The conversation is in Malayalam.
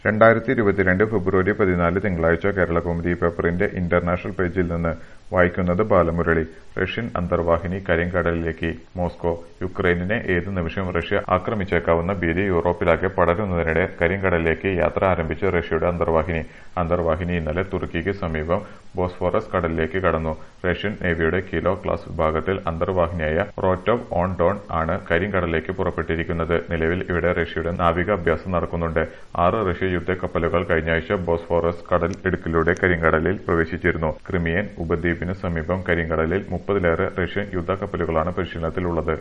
രണ്ടായിരത്തി ഇരുപത്തിരണ്ട് ഫെബ്രുവരി പതിനാല് തിങ്കളാഴ്ച കേരളകൗമുദി പേപ്പറിന്റെ ഇന്റർനാഷണൽ പേജിൽ നിന്ന് വായിക്കുന്നത് ബാലമുരളി റഷ്യൻ അന്തർവാഹിനി കരിങ്കടലിലേക്ക് മോസ്കോ യുക്രൈനിനെ ഏത് നിമിഷവും റഷ്യ ആക്രമിച്ചേക്കാവുന്ന ഭീതി യൂറോപ്പിലാകെ പടരുന്നതിനിടെ കരിങ്കടലിലേക്ക് യാത്ര ആരംഭിച്ച റഷ്യയുടെ അന്തർവാഹിനി അന്തർവാഹിനി ഇന്നലെ തുർക്കിക്ക് സമീപം ബോസ്ഫോറസ് കടലിലേക്ക് കടന്നു റഷ്യൻ നേവിയുടെ കിലോ ക്ലാസ് വിഭാഗത്തിൽ അന്തർവാഹിനിയായ റോറ്റോവ് ഓൺ ഡോൺ ആണ് കരിങ്കടലിലേക്ക് പുറപ്പെട്ടിരിക്കുന്നത് നിലവിൽ ഇവിടെ റഷ്യയുടെ നാവിക അഭ്യാസം നടക്കുന്നുണ്ട് ആറ് റഷ്യ യുദ്ധക്കപ്പലുകൾ കഴിഞ്ഞയാഴ്ച ബോസ്ഫോറസ് കടൽ ഇടുക്കിലൂടെ കരിങ്കടലിൽ പ്രവേശിച്ചിരുന്നു ക്രിമിയൻ ഉപദ്വീപിന് സമീപം കരിങ്കടലിൽ മുപ്പതിലേറെ റഷ്യൻ യുദ്ധക്കപ്പലുകളാണ് പരിശീലനത്തിലുള്ളത്